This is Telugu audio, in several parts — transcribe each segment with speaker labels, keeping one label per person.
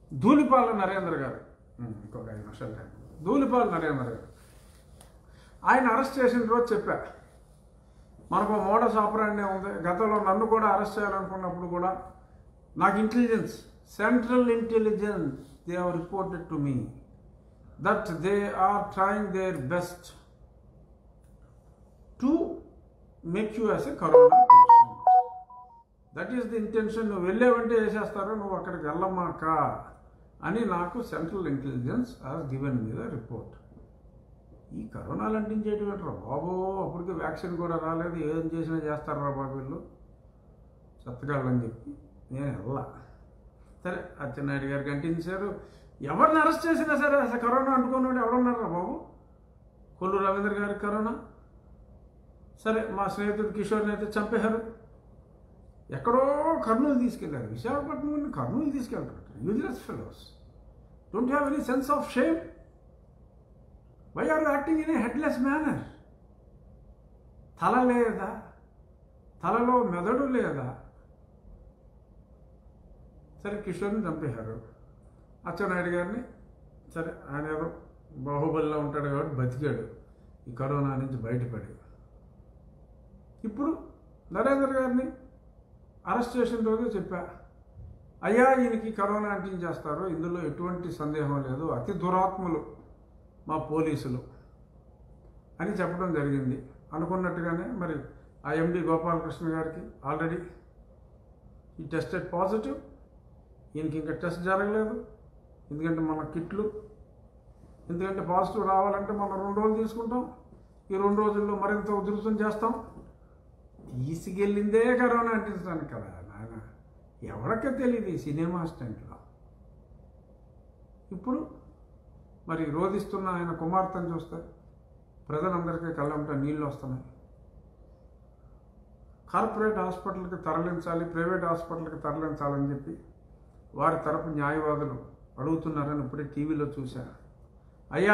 Speaker 1: ధూళిపాల నరేంద్ర గారు ఉమ్, ఇంకొక ఐదు నిమిషాలు టైం. ధూళిపాల నరేంద్ర గారు ఆయన అరెస్ట్ చేసిన రోజు చెప్పా మనకు మోడస్ ఆపరాండే ఉంది గతంలో నన్ను కూడా అరెస్ట్ చేయాలనుకున్నప్పుడు కూడా నాకు intelligence central intelligence they have reported to me that they are trying their best to make you as a corona patient that is the intention నువ్వు వెళ్ళేవంటే వేసేస్తారు నువ్వు అక్కడికి వెళ్ళమాక అని నాకు central intelligence has given me the report ఈ కరోనాలు అంటించేటువంటి బాబు అప్పటికి వ్యాక్సిన్ కూడా రాలేదు ఏం చేసినా చేస్తారా బాబు వీళ్ళు చెత్తగాళ్ళని చెప్పి నేను వెళ్ళా సరే అచ్చెన్నాయుడు గారికి అంటించారు ఎవరిని అరెస్ట్ చేసినా సరే అసలు కరోనా అంటుకున్నాడు ఎవరున్నారా బాబు కొల్లు రవీంద్ర గారికి కరోనా సరే మా స్నేహితుడు కిషోర్ని అయితే చంపేశారు ఎక్కడో కర్నూలు తీసుకెళ్లారు విశాఖపట్నం నుండి కర్నూలు తీసుకెళ్తారు useless fellows don't have any sense of shame why are acting in a headless manner తల లేదా తలలో మెదడు లేదా సరే కిషోర్ని చంపేశారు అచ్చెన్నాయుడు గారిని సరే ఆయన ఏదో బాహుబలిలో ఉంటాడు కాబట్టి బతికాడు ఈ కరోనా నుంచి బయటపడి ఇప్పుడు నరేంద్ర గారిని అరెస్ట్ చేసిన రోజు చెప్పా అయ్యా ఈయనకి కరోనా అంటించేస్తారు ఇందులో ఎటువంటి సందేహం లేదు అతి దురాత్ములు మా పోలీసులు అని చెప్పడం జరిగింది అనుకున్నట్టుగానే మరి ఆ ఎండి గోపాలకృష్ణ గారికి ఆల్రెడీ ఈ టెస్టెడ్ పాజిటివ్ ఈయనకి ఇంకా టెస్ట్ జరగలేదు ఎందుకంటే మన కిట్లు ఎందుకంటే పాజిటివ్ రావాలంటే మనం రెండు రోజులు తీసుకుంటాం ఈ రెండు రోజుల్లో మరింత ఉధృతం చేస్తాం తీసుకెళ్ళిందే కరోనా అంటించడానికి కదా నాయన ఎవరికే తెలియదు ఈ సినిమా స్టెంట్లో ఇప్పుడు మరి రోధిస్తున్న ఆయన కుమార్తెను చూస్తే ప్రజలందరికీ కళ్ళంట నీళ్ళు వస్తున్నాయి కార్పొరేట్ హాస్పిటల్కి తరలించాలి ప్రైవేట్ హాస్పిటల్కి తరలించాలని చెప్పి వారి తరపు న్యాయవాదులు అడుగుతున్నారని ఇప్పుడే టీవీలో చూశా అయ్యా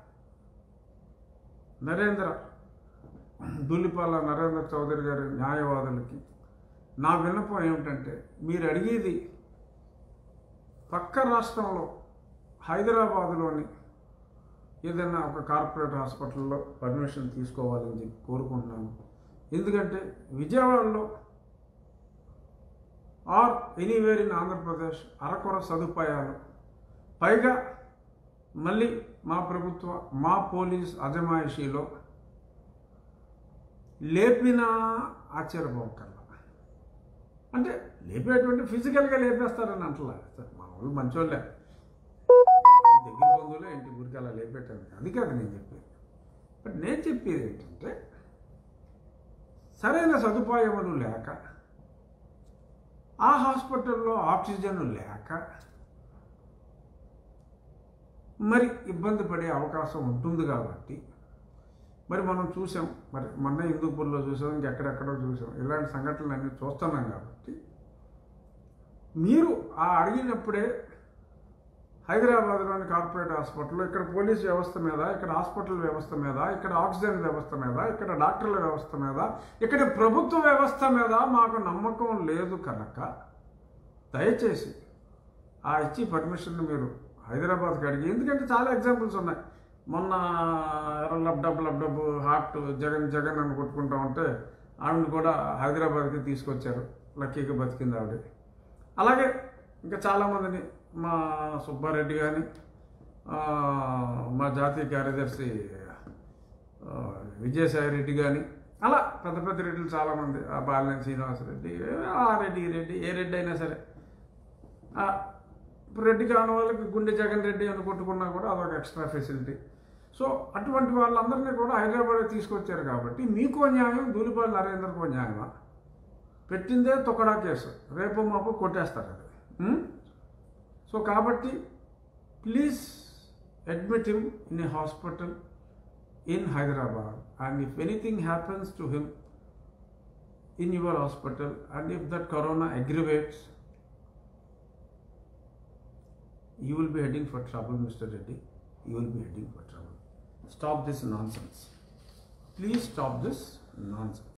Speaker 1: నరేంద్ర దుల్లిపాల నరేంద్ర చౌదరి గారి న్యాయవాదులకి నా విన్నపం ఏమిటంటే మీరు అడిగేది పక్క రాష్ట్రంలో హైదరాబాదులోని ఏదైనా ఒక కార్పొరేట్ హాస్పిటల్లో పర్మిషన్ తీసుకోవాలని చెప్పి కోరుకుంటున్నాను ఎందుకంటే విజయవాడలో ఆర్ ఎనీవేర్ ఇన్ ఆంధ్రప్రదేశ్ అరకొర సదుపాయాలు పైగా మళ్ళీ మా ప్రభుత్వ మా పోలీస్ అజమాయిషీలో లేపినా ఆశ్చర్యపోకర్లా అంటే లేపేటువంటి ఫిజికల్గా లేపేస్తారని అంటలా మా వాళ్ళు మంచోళ్ళే దగ్గర బంధువులే ఇంటి గురికి అలా లేపేటాను అది కాదు నేను చెప్పేది బట్ నేను చెప్పేది ఏంటంటే సరైన సదుపాయములు లేక ఆ హాస్పిటల్లో ఆక్సిజన్ లేక మరి ఇబ్బంది పడే అవకాశం ఉంటుంది కాబట్టి మరి మనం చూసాం మరి మొన్న హిందూపూర్లో చూసాం ఇంకెక్కడెక్కడో చూసాం ఇలాంటి సంఘటనలు అన్నీ చూస్తున్నాం కాబట్టి మీరు ఆ అడిగినప్పుడే హైదరాబాద్లోని కార్పొరేట్ హాస్పిటల్లో ఇక్కడ పోలీస్ వ్యవస్థ మీద ఇక్కడ హాస్పిటల్ వ్యవస్థ మీద ఇక్కడ ఆక్సిజన్ వ్యవస్థ మీద ఇక్కడ డాక్టర్ల వ్యవస్థ మీద ఇక్కడ ప్రభుత్వ వ్యవస్థ మీద మాకు నమ్మకం లేదు కనుక దయచేసి ఆ ఇచ్చి పర్మిషన్ మీరు హైదరాబాద్కి అడిగి ఎందుకంటే చాలా ఎగ్జాంపుల్స్ ఉన్నాయి మొన్న lub dub lub dub heart Jagan Jagan అని కొట్టుకుంటా ఉంటే ఆవిడని కూడా హైదరాబాద్కి తీసుకొచ్చారు లక్కీగా బతికింది ఆవిడ అలాగే ఇంకా చాలామందిని మా సుబ్బారెడ్డి కానీ మా జాతీయ కార్యదర్శి ఆ, విజయసాయి రెడ్డి కానీ అలా పెద్ద పెద్ద రెడ్డిలు చాలామంది ఆ బాలినేని శ్రీనివాసరెడ్డి ఆ రెడ్డి ఈ రెడ్డి ఏ రెడ్డి అయినా సరే ఆ, ఇప్పుడు రెడ్డి కాని వాళ్ళకి గుండె జగన్ రెడ్డి అని కొట్టుకున్నా కూడా అదొక ఎక్స్ట్రా ఫెసిలిటీ సో అటువంటి వాళ్ళందరినీ కూడా హైదరాబాద్ తీసుకొచ్చారు కాబట్టి మీకు న్యాయం దూలిపాలి నరేంద్రకు న్యాయమా పెట్టిందే తొక్కడా కేసు రేపు మాపు కొట్టేస్తారు అది ఉం? సో కాబట్టి please admit him in a hospital in Hyderabad and if anything happens to him in your hospital and if that corona aggravates you will be heading for trouble, Mr. Reddy. You will be heading for trouble. Stop this nonsense. Please stop this nonsense.